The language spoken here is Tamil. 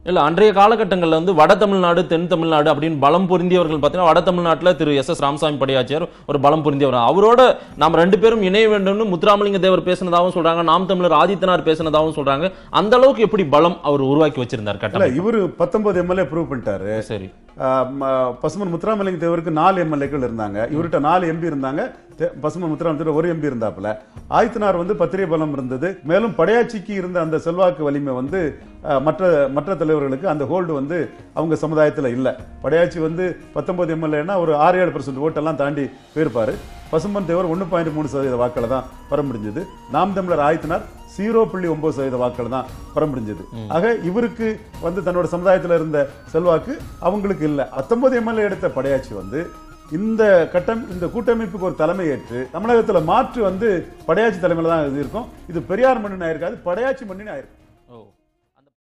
இல்ல அன்றைய காலகட்டங்கள்ல வந்து வட தமிழ்நாடு தென் தமிழ்நாடு அப்படின்னு பலம் பொருந்தியவர்கள் பார்த்தீங்கன்னா வட தமிழ்நாட்டுல திரு எஸ் எஸ் ராமசாமி படையாச்சியார் ஒரு பலம் பொருந்தியவர் அவரோட நாம் ரெண்டு பேரும் இணைய வேண்டும்னு முத்துராமலிங்க தேவர் பேசினதாகவும் சொல்றாங்க நாம் தமிழர் ஆதித்தனார் பேசினதாகவும் சொல்றாங்க அந்த அளவுக்கு எப்படி பலம் அவர் உருவாக்கி வச்சிருந்தார் இல்ல கட்டம் இவரு பத்தொன்பது எம்எல்ஏ ப்ரூவ் பண்ணிட்டாரு சரி ஆஹ் ம- பசுமன் முத்துராமலிங்க தேவருக்கு நாலு எம்எல்ஏக்கள் இருந்தாங்க இவர்கிட்ட நாலு எம்பி இருந்தாங்க தே- பசுமன் முத்துராமலிங்க ஒரு எம்பி இருந்தாப்புல ஆதித்தனார் வந்து பத்திரிகை பலம் இருந்தது மேலும் படையாட்சிக்கு இருந்த அந்த செல்வாக்கு வலிமை வந்து ஆஹ், மற்ற மற்ற தலைவர்களுக்கு அந்த ஹோல்டு வந்து அவங்க சமுதாயத்துல இல்ல படையாச்சி வந்து பத்தொன்பது எம்எல்ஏனா ஒரு ஆறு ஏழு பர்சன்ட் ஓட்டெல்லாம் தாண்டி போயிருப்பாரு பசும்பன் தேவர் ஒன்று பாயிண்ட் மூணு சதவீத வாக்களை தான் பெற முடிஞ்சது நாம் தமிழர் ஆயத்தினார் ஜீரோ புள்ளி ஒன்பது சதவீத வாக்கள் தான் பெற முடிஞ்சது ஆக இவருக்கு வந்து தன்னோட சமுதாயத்தில் இருந்த செல்வாக்கு அவங்களுக்கு இல்லை பத்தொன்பது எம்எல்ஏ எடுத்த படையாச்சி வந்து இந்த கட்டம் இந்த கூட்டமைப்புக்கு ஒரு தலைமை ஏற்று தமிழகத்துல மாற்று வந்து படையாச்சி தலைமையில தான் இது இருக்கும் இது பெரியார் மண்ணின் ஆயிருக்காது படையாச்சி மண்ணின் ஆயிருக்கும்